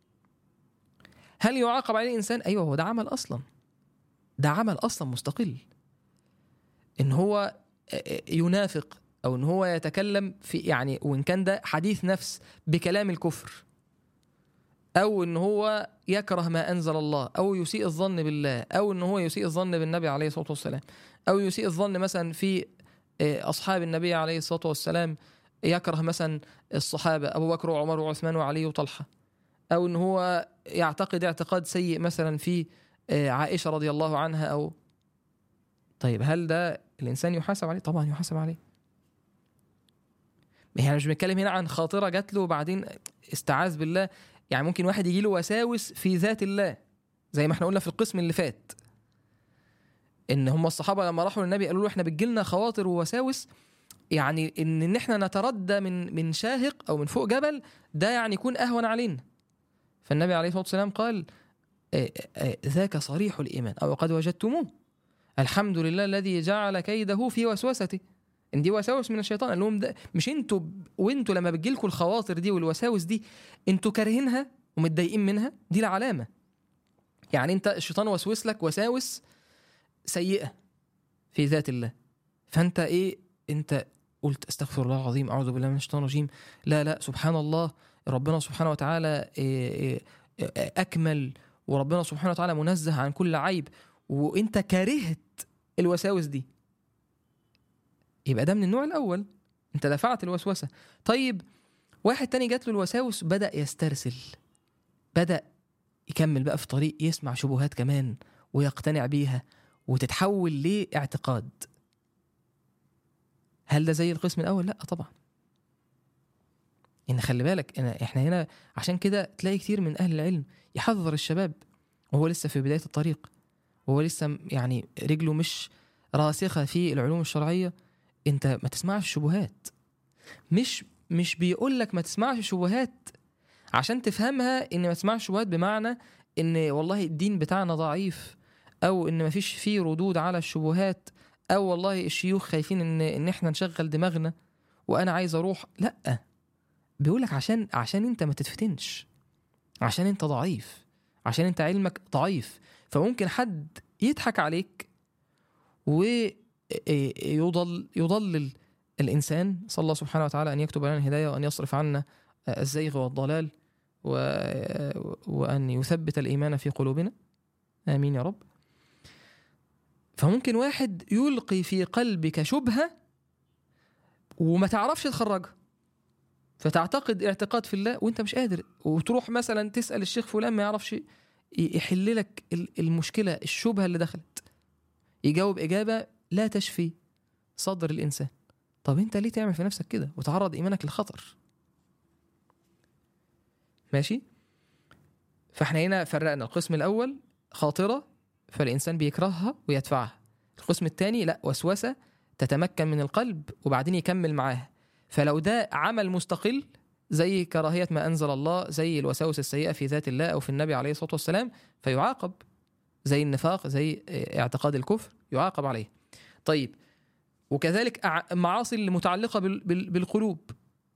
هل يعاقب عليه الانسان ايوه هو ده عمل اصلا ده عمل اصلا مستقل ان هو ينافق او ان هو يتكلم في يعني وان كان ده حديث نفس بكلام الكفر او ان هو يكره ما انزل الله او يسيء الظن بالله او ان هو يسيء الظن بالنبي عليه الصلاه والسلام او يسيء الظن مثلا في اصحاب النبي عليه الصلاه والسلام يكره مثلا الصحابه ابو بكر وعمر وعثمان وعلي وطلحه او ان هو يعتقد اعتقاد سيء مثلا في عائشه رضي الله عنها او طيب هل ده الانسان يحاسب عليه طبعا يحاسب عليه احنا مش بنتكلم هنا عن خاطره جات له وبعدين استعاذ بالله يعني ممكن واحد يجي له وساوس في ذات الله زي ما احنا قلنا في القسم اللي فات ان هم الصحابه لما راحوا للنبي قالوا له احنا بتجيلنا خواطر ووساوس يعني ان ان احنا نتردى من من شاهق او من فوق جبل ده يعني يكون اهون علينا فالنبي عليه الصلاه والسلام قال ذاك صريح الايمان او قد وجدتموه الحمد لله الذي جعل كيده في وسوسته ان دي وساوس من الشيطان قال لهم ده مش انتوا وانتوا لما بتجيلكوا الخواطر دي والوساوس دي انتوا كارهينها ومتضايقين منها دي العلامه يعني انت الشيطان وسوس لك وساوس سيئه في ذات الله فانت ايه انت قلت استغفر الله العظيم اعوذ بالله من الشيطان الرجيم لا لا سبحان الله ربنا سبحانه وتعالى اكمل وربنا سبحانه وتعالى منزه عن كل عيب وانت كرهت الوساوس دي يبقى ده من النوع الاول انت دفعت الوسوسه طيب واحد تاني جات له الوساوس بدا يسترسل بدا يكمل بقى في طريق يسمع شبهات كمان ويقتنع بيها وتتحول لاعتقاد هل ده زي القسم الاول لا طبعا ان خلي بالك إن احنا هنا عشان كده تلاقي كتير من اهل العلم يحذر الشباب وهو لسه في بدايه الطريق وهو لسه يعني رجله مش راسخه في العلوم الشرعيه انت ما تسمعش الشبهات مش مش بيقول لك ما تسمعش الشبهات عشان تفهمها ان ما تسمعش الشبهات بمعنى ان والله الدين بتاعنا ضعيف او ان ما فيش فيه ردود على الشبهات او والله الشيوخ خايفين ان ان احنا نشغل دماغنا وانا عايز اروح لا بيقول لك عشان عشان انت ما تتفتنش عشان انت ضعيف عشان انت علمك ضعيف فممكن حد يضحك عليك ويضل يضلل الانسان صلى الله سبحانه وتعالى ان يكتب لنا الهدايه وان يصرف عنا الزيغ والضلال و... وان يثبت الايمان في قلوبنا امين يا رب فممكن واحد يلقي في قلبك شبهه وما تعرفش تخرجها فتعتقد اعتقاد في الله وانت مش قادر وتروح مثلا تسال الشيخ فلان ما يعرفش يحل لك المشكله الشبهه اللي دخلت يجاوب اجابه لا تشفي صدر الانسان طب انت ليه تعمل في نفسك كده وتعرض ايمانك للخطر ماشي فاحنا هنا فرقنا القسم الاول خاطره فالانسان بيكرهها ويدفعها القسم الثاني لا وسوسه تتمكن من القلب وبعدين يكمل معاها فلو ده عمل مستقل زي كراهية ما أنزل الله زي الوساوس السيئة في ذات الله أو في النبي عليه الصلاة والسلام فيعاقب زي النفاق زي اعتقاد الكفر يعاقب عليه طيب وكذلك معاصي المتعلقة بالقلوب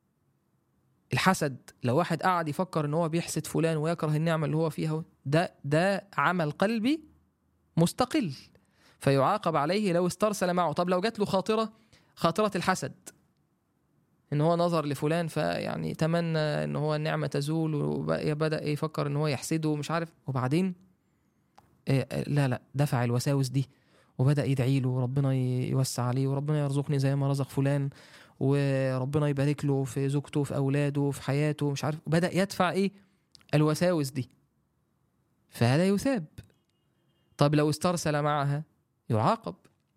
الحسد لو واحد قعد يفكر ان هو بيحسد فلان ويكره النعمة اللي هو فيها ده ده عمل قلبي مستقل فيعاقب عليه لو استرسل معه طب لو جات له خاطرة خاطرة الحسد ان هو نظر لفلان فيعني تمنى ان هو النعمه تزول وبدا يفكر ان هو يحسده ومش عارف وبعدين لا لا دفع الوساوس دي وبدا يدعي له وربنا يوسع عليه وربنا يرزقني زي ما رزق فلان وربنا يبارك له في زوجته في اولاده في حياته مش عارف وبدا يدفع ايه الوساوس دي فهذا يثاب طب لو استرسل معها يعاقب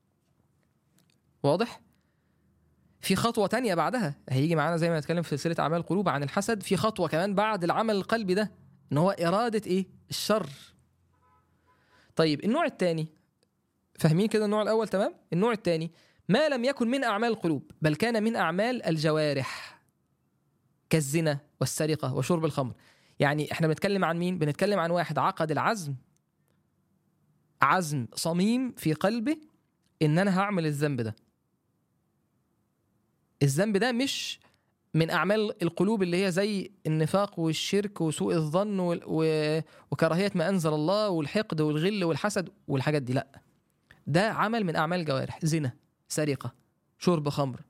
واضح في خطوه تانية بعدها هيجي معانا زي ما نتكلم في سلسله اعمال القلوب عن الحسد في خطوه كمان بعد العمل القلبي ده ان هو اراده ايه الشر طيب النوع الثاني فاهمين كده النوع الاول تمام النوع الثاني ما لم يكن من اعمال القلوب بل كان من اعمال الجوارح كالزنا والسرقه وشرب الخمر يعني احنا بنتكلم عن مين بنتكلم عن واحد عقد العزم عزم صميم في قلبه ان انا هعمل الذنب ده الذنب ده مش من اعمال القلوب اللي هي زي النفاق والشرك وسوء الظن وال- و- وكراهيه ما انزل الله والحقد والغل والحسد والحاجات دي لا ده عمل من اعمال الجوارح زنا سرقه شرب خمر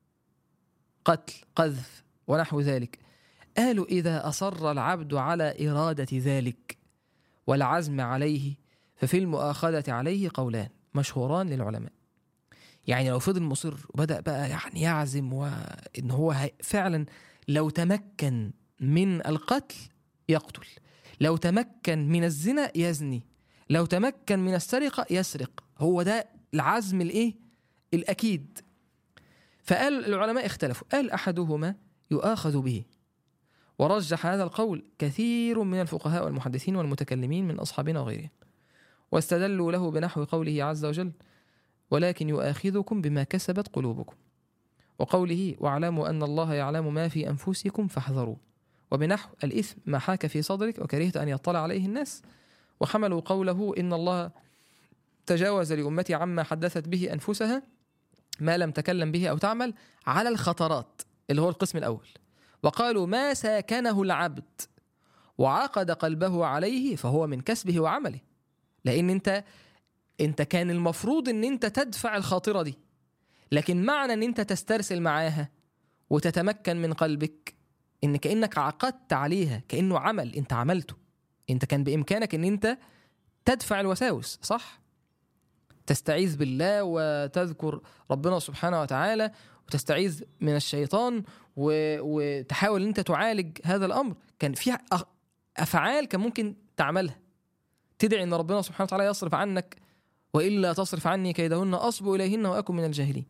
قتل قذف ونحو ذلك قالوا اذا اصر العبد على اراده ذلك والعزم عليه ففي المؤاخذه عليه قولان مشهوران للعلماء يعني لو فضل مصر وبدا بقى يعني يعزم وان هو هي- فعلا لو تمكن من القتل يقتل لو تمكن من الزنا يزني لو تمكن من السرقه يسرق هو ده العزم الايه الاكيد فقال العلماء اختلفوا قال احدهما يؤاخذ به ورجح هذا القول كثير من الفقهاء والمحدثين والمتكلمين من اصحابنا وغيرهم واستدلوا له بنحو قوله عز وجل ولكن يؤاخذكم بما كسبت قلوبكم وقوله واعلموا ان الله يعلم ما في انفسكم فاحذروا وبنحو الاثم ما حاك في صدرك وكرهت ان يطلع عليه الناس وحملوا قوله ان الله تجاوز لامتي عما حدثت به انفسها ما لم تكلم به او تعمل على الخطرات اللي هو القسم الاول وقالوا ما ساكنه العبد وعقد قلبه عليه فهو من كسبه وعمله لان انت انت كان المفروض ان انت تدفع الخاطره دي لكن معنى ان انت تسترسل معاها وتتمكن من قلبك ان كانك عقدت عليها كانه عمل انت عملته انت كان بامكانك ان انت تدفع الوساوس صح تستعيذ بالله وتذكر ربنا سبحانه وتعالى وتستعيذ من الشيطان و... وتحاول ان انت تعالج هذا الامر كان في أ- افعال كان ممكن تعملها تدعي ان ربنا سبحانه وتعالى يصرف عنك والا تصرف عني كيدهن اصب اليهن واكن من الجاهلين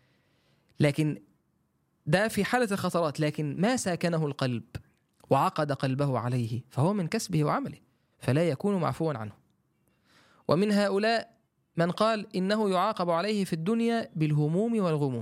لكن ده في حاله الخطرات لكن ما ساكنه القلب وعقد قلبه عليه فهو من كسبه وعمله فلا يكون معفوا عنه ومن هؤلاء من قال انه يعاقب عليه في الدنيا بالهموم والغموم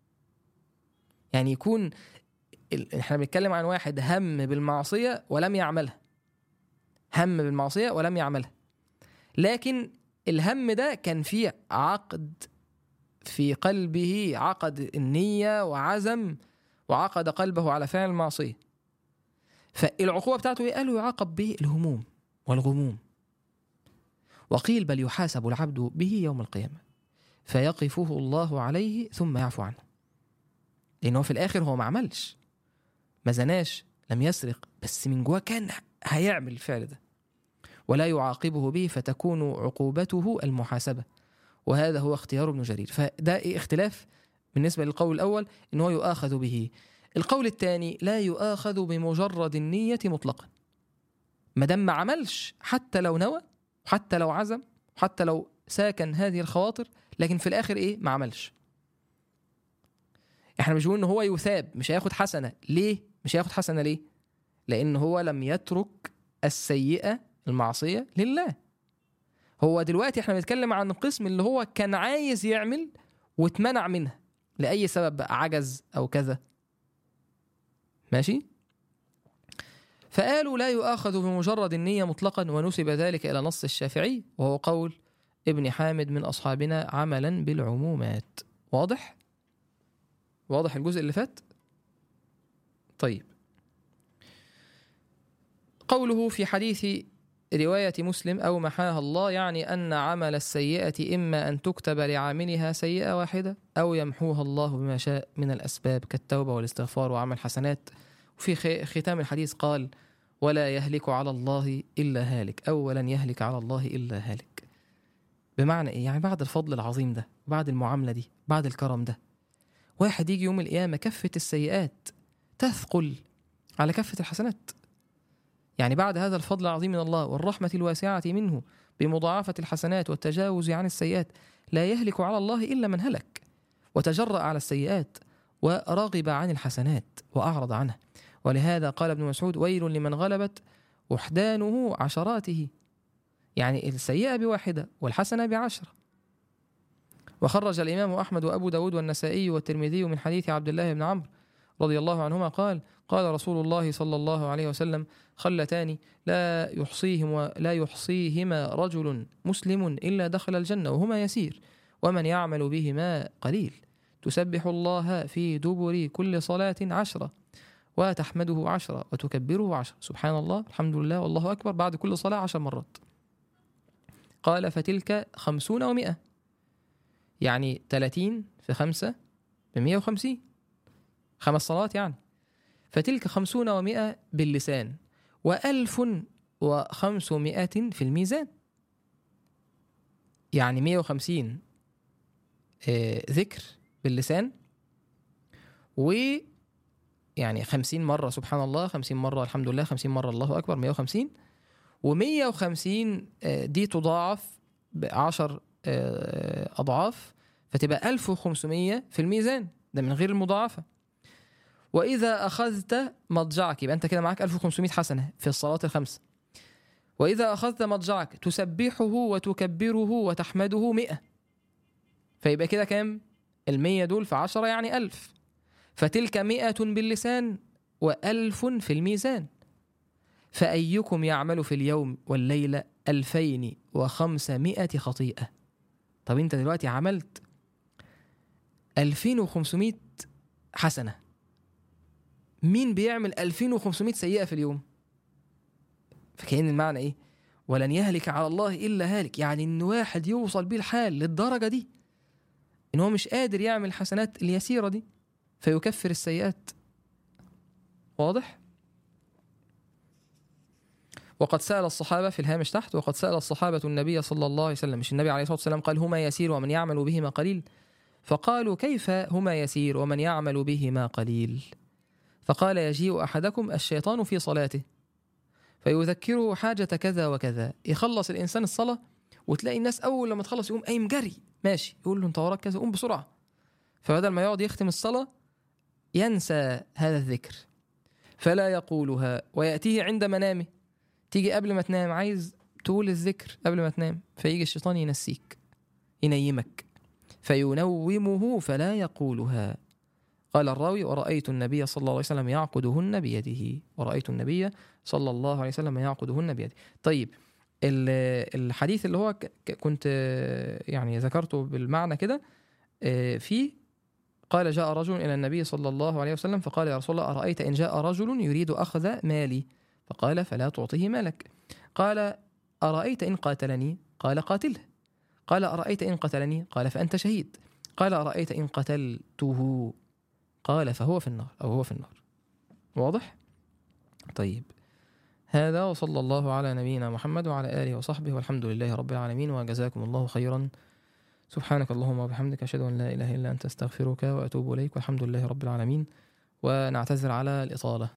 يعني يكون ال- احنا بنتكلم عن واحد هم بالمعصيه ولم يعملها هم بالمعصيه ولم يعملها لكن الهم ده كان فيه عقد في قلبه عقد النيه وعزم وعقد قلبه على فعل المعصيه فالعقوبه بتاعته ايه قالوا يعاقب به الهموم والغموم وقيل بل يحاسب العبد به يوم القيامه فيقفه الله عليه ثم يعفو عنه لأنه في الآخر هو ما عملش ما زناش لم يسرق بس من جواه كان هيعمل الفعل ده ولا يعاقبه به فتكون عقوبته المحاسبة وهذا هو اختيار ابن جرير فده إيه اختلاف بالنسبة للقول الأول إن هو يؤاخذ به القول الثاني لا يؤاخذ بمجرد النية مطلقا ما دام ما عملش حتى لو نوى حتى لو عزم حتى لو ساكن هذه الخواطر لكن في الآخر إيه ما عملش احنا مش بنقول ان هو يثاب مش هياخد حسنه ليه مش هياخد حسنه ليه لان هو لم يترك السيئه المعصيه لله هو دلوقتي احنا بنتكلم عن القسم اللي هو كان عايز يعمل واتمنع منها لاي سبب بقى عجز او كذا ماشي فقالوا لا يؤاخذ بمجرد النية مطلقا ونسب ذلك إلى نص الشافعي وهو قول ابن حامد من أصحابنا عملا بالعمومات واضح؟ واضح الجزء اللي فات طيب قوله في حديث رواية مسلم أو محاها الله يعني أن عمل السيئة إما أن تكتب لعاملها سيئة واحدة أو يمحوها الله بما شاء من الأسباب كالتوبة والاستغفار وعمل حسنات وفي خ- ختام الحديث قال ولا يهلك على الله إلا هالك أو ولن يهلك على الله إلا هالك بمعنى إيه؟ يعني بعد الفضل العظيم ده بعد المعاملة دي بعد الكرم ده واحد يجي يوم القيامة كفة السيئات تثقل على كفة الحسنات يعني بعد هذا الفضل العظيم من الله والرحمة الواسعة منه بمضاعفة الحسنات والتجاوز عن السيئات لا يهلك على الله إلا من هلك وتجرأ على السيئات ورغب عن الحسنات وأعرض عنها ولهذا قال ابن مسعود ويل لمن غلبت وحدانه عشراته يعني السيئة بواحدة والحسنة بعشرة وخرج الإمام أحمد وأبو داود والنسائي والترمذي من حديث عبد الله بن عمرو رضي الله عنهما قال قال رسول الله صلى الله عليه وسلم خلتان لا يحصيهما لا يحصيهما رجل مسلم إلا دخل الجنة وهما يسير ومن يعمل بهما قليل تسبح الله في دبر كل صلاة عشرة وتحمده عشرة وتكبره عشرة سبحان الله الحمد لله والله أكبر بعد كل صلاة عشر مرات قال فتلك خمسون ومئة يعني تلاتين في خمسة بمية وخمسين خمس صلوات يعني فتلك خمسون ومئة باللسان وألف وخمسمائة في الميزان يعني مية وخمسين آه، ذكر باللسان و يعني خمسين مرة سبحان الله خمسين مرة الحمد لله خمسين مرة الله أكبر مية وخمسين ومية وخمسين دي تضاعف بعشر آه، أضعاف فتبقى ألف وخمسمية في الميزان ده من غير المضاعفة وإذا أخذت مضجعك يبقى أنت كده معاك 1500 حسنة في الصلاة الخمس وإذا أخذت مضجعك تسبحه وتكبره وتحمده مئة فيبقى كده كام؟ المية دول في عشرة يعني ألف فتلك مئة باللسان وألف في الميزان فأيكم يعمل في اليوم والليلة ألفين وخمسمائة خطيئة طب أنت دلوقتي عملت ألفين وخمسمائة حسنة مين بيعمل 2500 سيئة في اليوم فكأن المعنى ايه ولن يهلك على الله إلا هالك يعني إن واحد يوصل بيه الحال للدرجة دي إن هو مش قادر يعمل الحسنات اليسيرة دي فيكفر السيئات واضح؟ وقد سأل الصحابة في الهامش تحت وقد سأل الصحابة النبي صلى الله عليه وسلم مش النبي عليه الصلاة والسلام قال هما يسير ومن يعمل بهما قليل فقالوا كيف هما يسير ومن يعمل بهما قليل فقال يجيء أحدكم الشيطان في صلاته فيذكره حاجة كذا وكذا يخلص الإنسان الصلاة وتلاقي الناس أول لما تخلص يقوم قايم جري ماشي يقول له أنت وراك كذا قوم بسرعة فبدل ما يقعد يختم الصلاة ينسى هذا الذكر فلا يقولها ويأتيه عند منامه تيجي قبل ما تنام عايز تقول الذكر قبل ما تنام فيجي الشيطان ينسيك ينيمك فينومه فلا يقولها قال الراوي ورأيت النبي صلى الله عليه وسلم يعقدهن بيده ورأيت النبي صلى الله عليه وسلم يعقدهن بيده طيب ال- الحديث اللي هو ك- ك- كنت آه، يعني ذكرته بالمعنى كده آه، فيه قال جاء رجل إلى النبي صلى الله عليه وسلم فقال يا رسول الله أرأيت إن جاء رجل يريد أخذ مالي فقال فلا تعطه مالك قال أرأيت إن قاتلني قال قاتله قال أرأيت إن قتلني قال فأنت شهيد قال أرأيت إن قتلته قال فهو في النار أو هو في النار واضح؟ طيب هذا وصلى الله على نبينا محمد وعلى آله وصحبه والحمد لله رب العالمين وجزاكم الله خيرا سبحانك اللهم وبحمدك أشهد أن لا إله إلا أنت أستغفرك وأتوب إليك والحمد لله رب العالمين ونعتذر على الإطالة